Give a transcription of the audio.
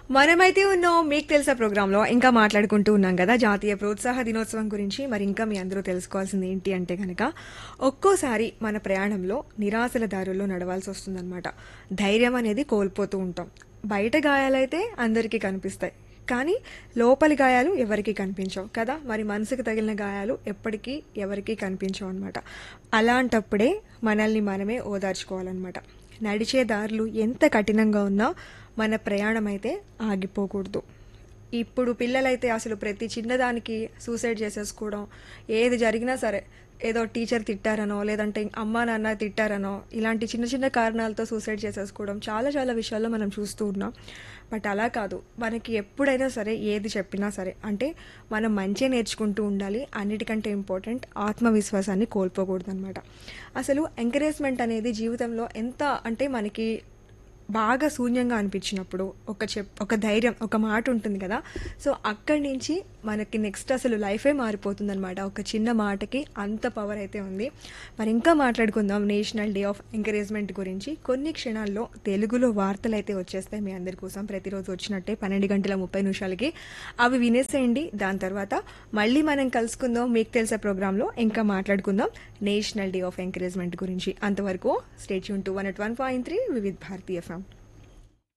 మనమైతే ఉన్నాం మీకు తెలుసా ప్రోగ్రాంలో ఇంకా మాట్లాడుకుంటూ ఉన్నాం కదా జాతీయ ప్రోత్సాహ దినోత్సవం గురించి మరి ఇంకా మీ అందరూ తెలుసుకోవాల్సింది ఏంటి అంటే కనుక ఒక్కోసారి మన ప్రయాణంలో నిరాశల దారుల్లో నడవాల్సి వస్తుందన్నమాట ధైర్యం అనేది కోల్పోతూ ఉంటాం బయట గాయాలైతే అందరికీ కనిపిస్తాయి కానీ లోపలి గాయాలు ఎవరికీ కనిపించవు కదా మరి మనసుకు తగిలిన గాయాలు ఎప్పటికీ ఎవరికీ కనిపించవు అనమాట అలాంటప్పుడే మనల్ని మనమే ఓదార్చుకోవాలన్నమాట నడిచే దారులు ఎంత కఠినంగా ఉన్నా మన ప్రయాణం అయితే ఆగిపోకూడదు ఇప్పుడు పిల్లలైతే అసలు ప్రతి చిన్నదానికి సూసైడ్ చేసేసుకోవడం ఏది జరిగినా సరే ఏదో టీచర్ తిట్టారనో లేదంటే అమ్మా నాన్న తిట్టారనో ఇలాంటి చిన్న చిన్న కారణాలతో సూసైడ్ చేసేసుకోవడం చాలా చాలా విషయాల్లో మనం చూస్తూ ఉన్నాం బట్ అలా కాదు మనకి ఎప్పుడైనా సరే ఏది చెప్పినా సరే అంటే మనం మంచిగా నేర్చుకుంటూ ఉండాలి అన్నిటికంటే ఇంపార్టెంట్ ఆత్మవిశ్వాసాన్ని కోల్పోకూడదు అనమాట అసలు ఎంకరేజ్మెంట్ అనేది జీవితంలో ఎంత అంటే మనకి బాగా శూన్యంగా అనిపించినప్పుడు ఒక చెప్ ఒక ధైర్యం ఒక మాట ఉంటుంది కదా సో అక్కడి నుంచి మనకి నెక్స్ట్ అసలు లైఫే మారిపోతుంది అనమాట ఒక చిన్న మాటకి అంత పవర్ అయితే ఉంది మరి ఇంకా మాట్లాడుకుందాం నేషనల్ డే ఆఫ్ ఎంకరేజ్మెంట్ గురించి కొన్ని క్షణాల్లో తెలుగులో వార్తలు అయితే వచ్చేస్తాయి మీ అందరి కోసం ప్రతిరోజు వచ్చినట్టే పన్నెండు గంటల ముప్పై నిమిషాలకి అవి వినేసేయండి దాని తర్వాత మళ్ళీ మనం కలుసుకుందాం మీకు తెలిసే ప్రోగ్రాంలో ఇంకా మాట్లాడుకుందాం నేషనల్ డే ఆఫ్ ఎంకరేజ్మెంట్ గురించి అంతవరకు stay tuned to one at one point three Vividh Bharati FM